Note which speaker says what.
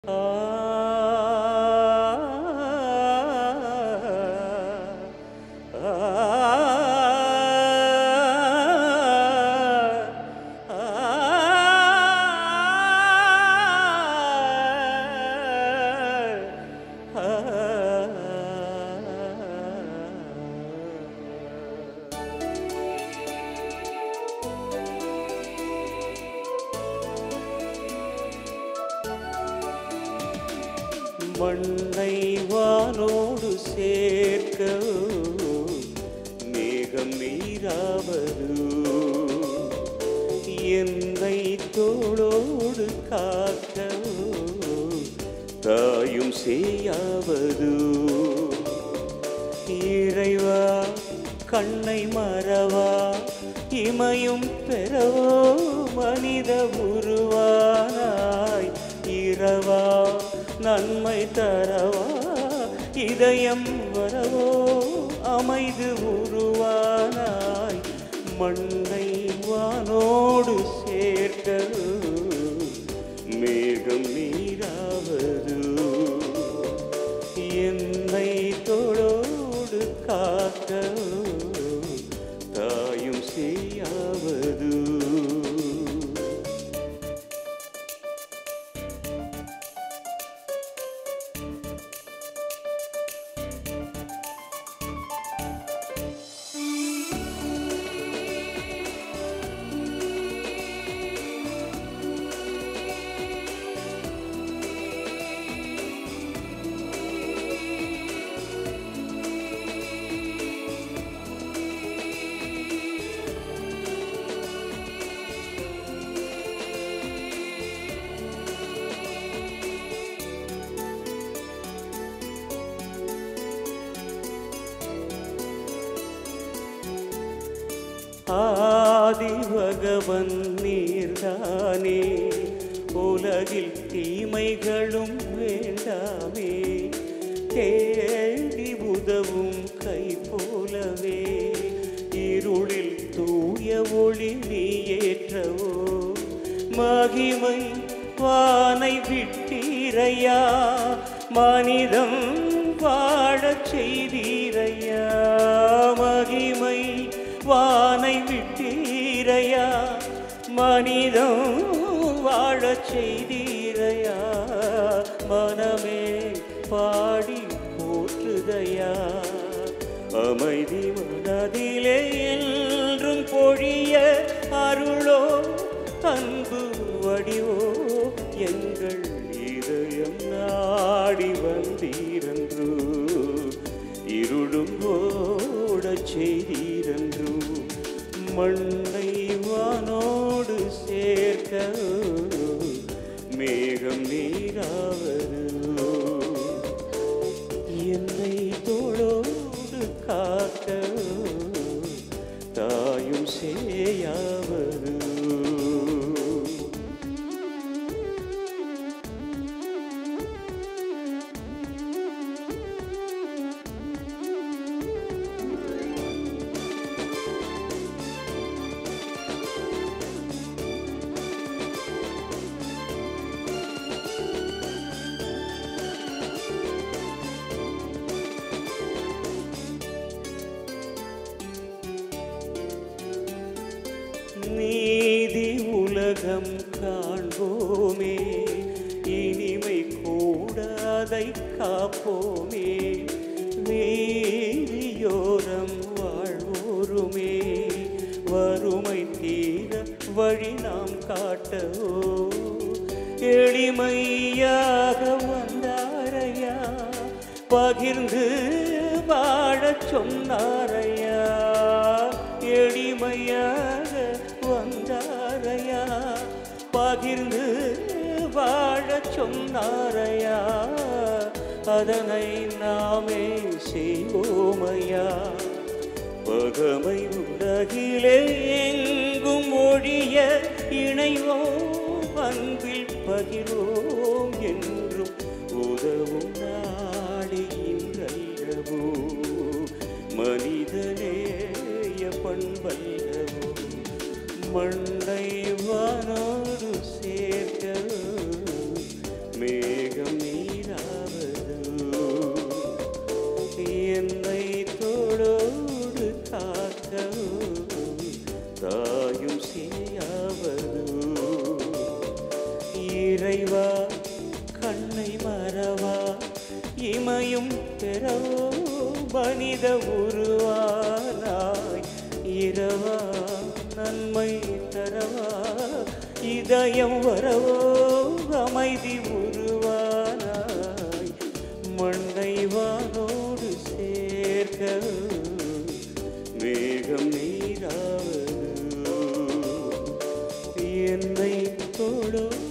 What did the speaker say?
Speaker 1: மண்ணை வானோடு சேர்க்க மேகம் நீராவது என்னை தோளோடு காக்க தாயும் செய்யாவது இறைவா கண்ணை மறவா இமையும் பெறவோ மனித உருவானாய் இரவா நன்மை தரவா இதயம் வரவோ அமைது உருவானாய் மண்ணை வானோடு சேர்க்க மேகம் நீராவது என்னை தோளோடு காக்க தாயும் செய்யாவது ஆதிபகவன் நீர்தானே உலகில் தீமைகளும் வேண்டாமே தேடி உதவும் கை போலவே இருளில் தூய ஒளி நீ ஏற்றவோ மகிமை வானை விட்டீரையா மனிதம் வாழச் செய்தீரையா மகிமை வானை விட்டீரையா மனிதம் வாழச் செய்தீரையா மனமே பாடி போற்றுதையா அமைதி மனதிலே என்றும் பொழிய அருளோ அன்பு வடிவோ எங்கள் இதயம் நாடி வந்தீரன்று இருளும் ஓடச் செய்தீரன்று மண்ணை வானோடு சேர்க்க மேகம் நீராவது என்னை தோளோடு காக்க தாயும் சேயாவது நீதி உலகம் காண்போமே இனிமை கூட அதை காப்போமே வீதியோரம் வாழ்வோருமே வறுமை தீர வழி நாம் காட்டவோ எளிமையாக வந்தாரையா பகிர்ந்து வாழச் சொன்னாரையா எளிமையாக வந்தாரையா பகிர்ந்து வாழச் சொன்னாரையா அதனை நாமே செய்வோமையா பகமை உலகிலே எங்கும் ஒழிய இணைவோம் அன்பில் பகிர்வோம் என்றும் உதவும் நாடுகின்றல்லவோ மனிதநேய பண்பல்லவோ மண்ணை வானோடு சேர்க்க மேக மேகம் நீராவது என்னை தோளோடு காக்கவும் தாயும் செய்யாவது இறைவா கண்ணை மறவா இமையும் பெறவோ மனித உருவானாய் இரவா நன்மை தரவா இதயம் வரவோ அமைதி உருவானாய் மண்ணை வானோடு சேர்க்க மேகம் நீராவது என்னை தொடும்